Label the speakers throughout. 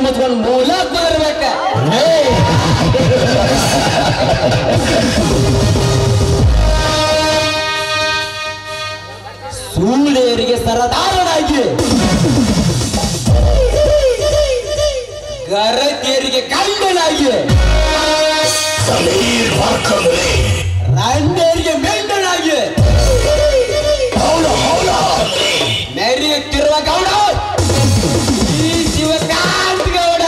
Speaker 1: ಮುಚ್ಕೊಂಡು ಮೂಲ ಕುದಿರ್ಬೇಕ ಸೂಳೆಯರಿಗೆ ಸರದಾರನಾಗಿ ಗರತಿಯರಿಗೆ ಗಂಡನಾಗಿ
Speaker 2: ಸಮೀರ್ ಮಾರ್ಕಂದ್ರೆ
Speaker 1: ರಂಡೇರಿಗೆ ಮೆಂಡನಾಗಿ
Speaker 2: ಹೌಲ ಹೌಲ ಅಂದ್ರೆ
Speaker 1: ಮೆರೆಯುತ್ತಿರುವ ಗೌಡ ಈ ಶಿವಕಾಂತ್ ಗೌಡ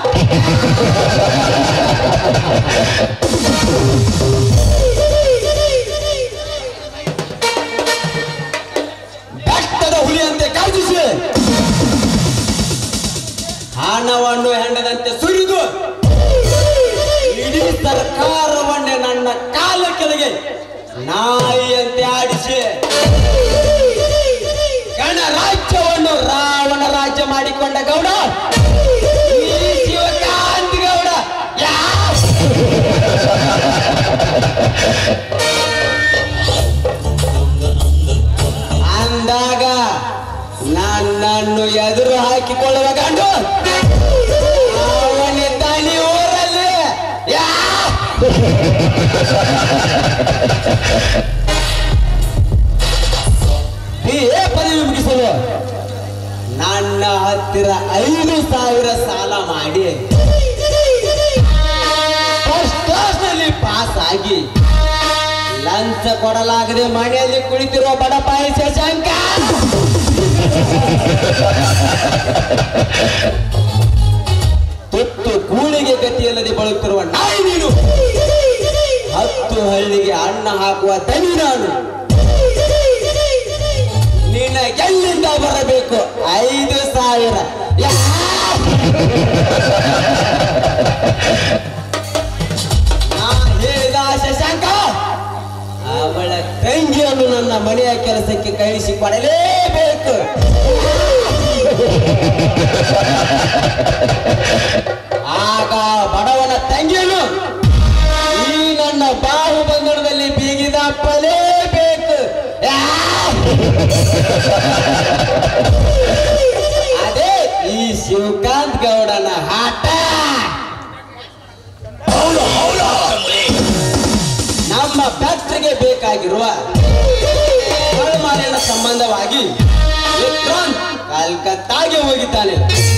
Speaker 1: ಬೆಟ್ಟದ ಹುಲಿಯಂತೆ ಕಾಜಿಸಿ ಹಣವನ್ನು ಹೆಂಡದಂತೆ ಸುರಿದು ಇಡೀ ಸರ್ಕಾರವನ್ನೇ ನನ್ನ ಕಾಲ ಕೆಳಗೆ ನಾಯಿಯಂತೆ ಆಡಿಸಿ ಗಣರಾಜ್ಯವನ್ನು ರಾವಣ ರಾಜ್ಯ ಮಾಡಿಕೊಂಡ ಗೌಡ ಈ ಶಿವಕಾಂತ್ ಗೌಡ ಯಾ ಅಂದಾಗ ನನ್ನನ್ನು ಎದುರು ಹಾಕಿಕೊಳ್ಳುವ ಗಂಡು ಅವನಿದ್ದಾನೆ ಊರಲ್ಲಿ ಯಾ ಬಿ ಎ ಪದವಿ ಮುಗಿಸಲು ನನ್ನ ಹತ್ತಿರ ಐದು ಸಾವಿರ ಸಾಲ ಮಾಡಿ ಫಸ್ಟ್ ಕ್ಲಾಸ್ನಲ್ಲಿ ಪಾಸ್ ಆಗಿ ಲಂಚ ಕೊಡಲಾಗದೆ ಮನೆಯಲ್ಲಿ ಕುಳಿತಿರುವ ಬಡಪಾಯಿ ಶಶಾಂಕ ತುತ್ತು ಕೂಳಿಗೆ ಗತಿಯಿಲ್ಲದೆ ಬಳುತ್ತಿರುವ ನಾಯಿ ನೀನು ಹತ್ತು ಹಳ್ಳಿಗೆ ಅನ್ನ ಹಾಕುವ ದನಿ ನಾನು ನಿನಗೆಲ್ಲಿಂದ ಬರಬೇಕು ಐದು ಸಾವಿರ ಯಾ! ನಾ ಹೇಳಿದ ಶಶಾಂಕ ಅವಳ ತಂಗಿಯನ್ನು ನನ್ನ ಮನೆಯ ಕೆಲಸಕ್ಕೆ ಕಳಿಸಿಕೊಡಲೇಬೇಕು ಆಗ ಬಡವನ ತಂಗಿಯನ್ನು ಈ ನನ್ನ ಬಾಹು ಬಂಧನದಲ್ಲಿ ಬೀಗಿದಪ್ಪಲೇಬೇಕು ಯಾ! ಅದೇ ಈ ಶಿವಕಾಂತ್ ಗೌಡನ ಆಟ
Speaker 2: ಹೌಲ ಹೌಲ ಅಂದ್ರೆ
Speaker 1: ನಮ್ಮ ಫ್ಯಾಕ್ಟರಿಗೆ ಬೇಕಾಗಿರುವ ಮಾಲಿನ್ಯ ಸಂಬಂಧವಾಗಿ ವಿಕ್ರಾಂತ್ ಕಲ್ಕತ್ತಾಗೆ ಹೋಗಿದ್ದಾನೆ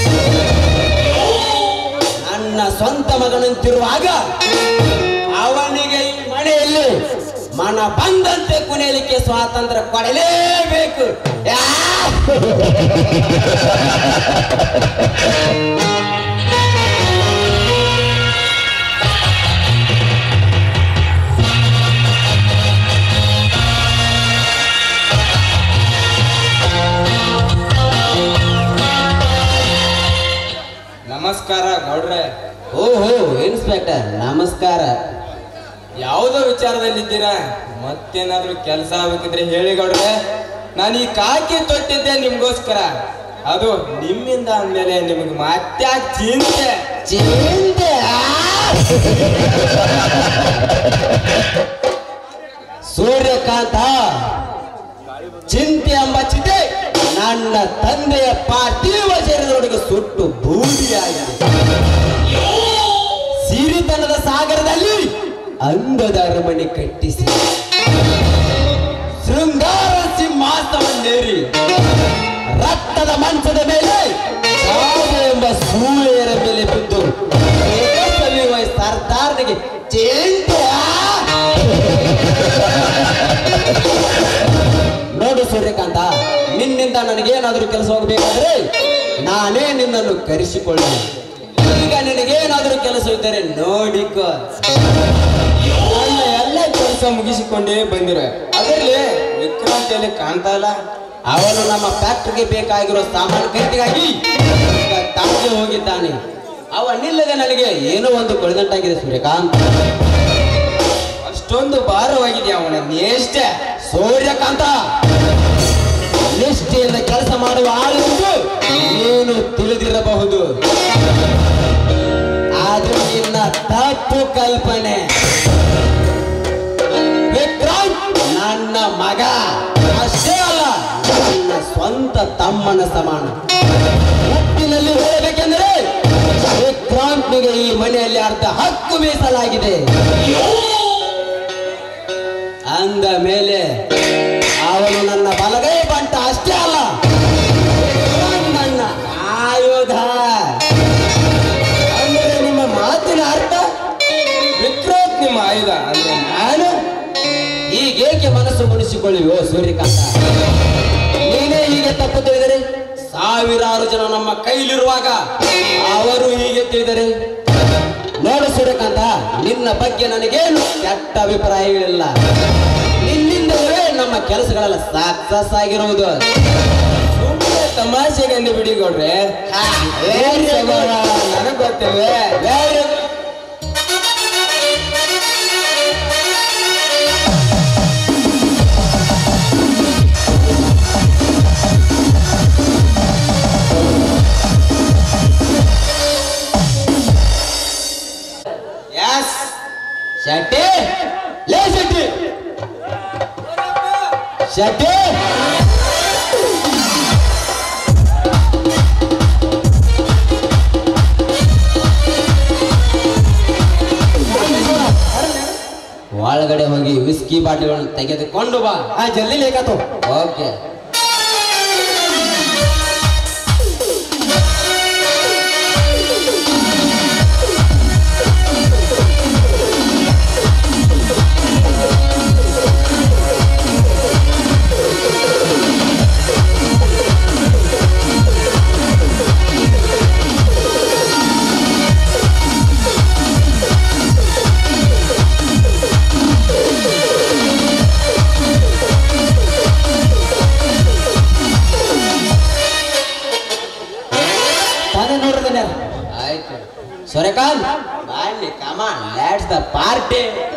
Speaker 1: ನನ್ನ ಸ್ವಂತ ಮಗನಂತಿರುವಾಗ ಅವನಿಗೆ ಈ ಮನೆಯಲ್ಲಿ ಮನ ಬಂದಂತೆ ಕುಣಿಯಲಿಕ್ಕೆ ಸ್ವಾತಂತ್ರ್ಯ ಕೊಡಲೇಬೇಕು ಯಾ!
Speaker 3: ನಮಸ್ಕಾರ ಗೌಡ್ರೆ
Speaker 1: ಓಹೋ ಇನ್ಸ್ಪೆಕ್ಟರ್ ನಮಸ್ಕಾರ
Speaker 3: ಯಾವುದೋ ವಿಚಾರದಲ್ಲಿದ್ದೀರಾ ಮತ್ತೇನಾದ್ರೂ ಕೆಲಸ ಆಗ್ಬೇಕಿದ್ರೆ ಹೇಳಿ ಗೌಡ್ರೆ ನಾನು ಈ ಕಾಕಿ ತೊಟ್ಟಿದ್ದೆ ನಿಮ್ಗೋಸ್ಕರ ಅದು ನಿಮ್ಮಿಂದ ಅಂದ್ಮೇಲೆ ನಿಮ್ಗೆ ಮತ್ತೆ ಚಿಂತೆ
Speaker 1: ಚಿಂತೆ ಸೂರ್ಯಕಾಂತ ಚಿಂತೆ ಎಂಬ ಚಿತೆ ನನ್ನ ತಂದೆಯ ಪಾರ್ಥಿವ ಶರೀರದೊಳಗೆ ಸುಟ್ಟು ಬೂದಿಯಾಗಿದೆ ಸಿರಿತನದ ಸಾಗರದಲ್ಲಿ ಅಂಗದ ಅರಮನೆ ಕಟ್ಟಿಸಿ ಶೃಂಗಾರ ಸಿಂಹಾಸವನ್ನೇರಿ ರಕ್ತದ ಮಂಚದ ಮೇಲೆ ಸಾವು ಎಂಬ ಸೂಳೆಯರ ಮೇಲೆ ಬಿದ್ದು ಸಲುವ ಸರ್ದಾರನಿಗೆ ಚಿಂತೆ ನೋಡು ಸೂರ್ಯಕಾಂತ ನಿನ್ನಿಂದ ನನಗೇನಾದ್ರೂ ಕೆಲಸ ಹೋಗಬೇಕಾದ್ರೆ ನಾನೇ ನಿನ್ನನ್ನು ಕರೆಸಿಕೊಳ್ಳಿ ಈಗ ನಿನಗೇನಾದ್ರೂ ಕೆಲಸ ಇದ್ದರೆ ನೋಡಿಕೋ
Speaker 3: ನನ್ನ ಎಲ್ಲ ಕೆಲಸ ಮುಗಿಸಿಕೊಂಡೇ ಬಂದಿರ ಅದರಲ್ಲಿ ವಿಕ್ರಾಂತಿಯಲ್ಲಿ ಕಾಣ್ತಾ ಇಲ್ಲ
Speaker 1: ಅವನು ನಮ್ಮ ಫ್ಯಾಕ್ಟರಿಗೆ ಬೇಕಾಗಿರೋ ಸಾಮಾನು ಖರೀದಿಗಾಗಿ ಈಗ ತಾಂಗೆ ಹೋಗಿದ್ದಾನೆ ಅವ ನಿಲ್ಲದೆ ನನಗೆ ಏನೋ ಒಂದು ಕೊಳೆದಂಟಾಗಿದೆ ಸೂರ್ಯಕಾಂತ್
Speaker 3: ಅಷ್ಟೊಂದು ಭಾರವಾಗಿದೆ ಅವನ ನೇಷ್ಟ
Speaker 1: ಸೂರ್ಯಕಾಂತ ನಿಷ್ಠೆಯಿಂದ ಕೆಲಸ ಮಾಡುವ ಆಳೆಂದು ನೀನು ತಿಳಿದಿರಬಹುದು ಅದು ನಿನ್ನ ತಪ್ಪು ಕಲ್ಪನೆ ವಿಕ್ರಾಂತ್ ನನ್ನ ಮಗ ಅಷ್ಟೇ ಅಲ್ಲ ನನ್ನ ಸ್ವಂತ ತಮ್ಮನ ಸಮಾನ ಒಟ್ಟಿನಲ್ಲಿ ಹೇಳಬೇಕೆಂದರೆ ವಿಕ್ರಾಂತ್ನಿಗೆ ಈ ಮನೆಯಲ್ಲಿ ಅರ್ಧ ಹಕ್ಕು ಮೀಸಲಾಗಿದೆ ಅಂದ ಮೇಲೆ ಅವನು ನನ್ನ ಬಲಗೈ ಬಂಟ ಅಷ್ಟೇ ಅಲ್ಲ ವಿಕ್ರಾಂತ್ ನನ್ನ ಆಯುಧ
Speaker 3: ಅಂದ್ರೆ ನಿಮ್ಮ ಮಾತಿನ ಅರ್ಥ ವಿಕ್ರಾಂತ್ ನಿಮ್ಮ ಆಯುಧ ಅಂದ್ರೆ ನಾನು
Speaker 1: ಈಗೇಕೆ ಮನಸ್ಸು ಮುನಿಸಿಕೊಳ್ಳಿವೋ ಸೂರ್ಯಕಾಂತ ನೀನೇ ಹೀಗೆ ತಪ್ಪು ತಿಳಿದರೆ ಸಾವಿರಾರು ಜನ ನಮ್ಮ ಕೈಲಿರುವಾಗ ಅವರು ಹೀಗೆ ತಿಳಿದರೆ ನೋಡು ಸೂರ್ಯಕಾಂತ ನಿನ್ನ ಬಗ್ಗೆ ನನಗೇನು ಕೆಟ್ಟ ಅಭಿಪ್ರಾಯಗಳಿಲ್ಲ ನಿನ್ನಿಂದಲೇ ನಮ್ಮ ಕೆಲಸಗಳೆಲ್ಲ ಸಕ್ಸಸ್ ಆಗಿರುವುದು
Speaker 3: ಸುಮ್ಮನೆ ತಮಾಷೆಗೆ ಅಂದು ಬಿಡಿ ಗೌಡ್ರೆ
Speaker 1: ಹಾ, very good.
Speaker 3: ನನಗ್ ಗೊತ್ತಿಲ್ವೇ
Speaker 1: Very good.
Speaker 3: ಎಸ್
Speaker 1: ಶೆಟ್ಟಿ ಲೇ ಶೆಟ್ಟಿ ಶೆಟ್ಟಿ ಒಳಗಡೆ ಹೋಗಿ ವಿಸ್ಕಿ ಬಾಟಲಿಗಳನ್ನು ತೆಗೆದುಕೊಂಡು ಬಾ
Speaker 3: ಹಾ ಜಲ್ದಿ ಲೇಖಾತು
Speaker 1: ಓಕೆ
Speaker 3: ತಾನೇ ನೋಡಿದ್ರೆ
Speaker 1: ಆಯ್ತು ಸೂರ್ಯಕಾಂತ್ ಬನ್ನಿ ಕಮಾನ್ ಲೆಟ್ಸ್ ದ ಪಾರ್ಟಿ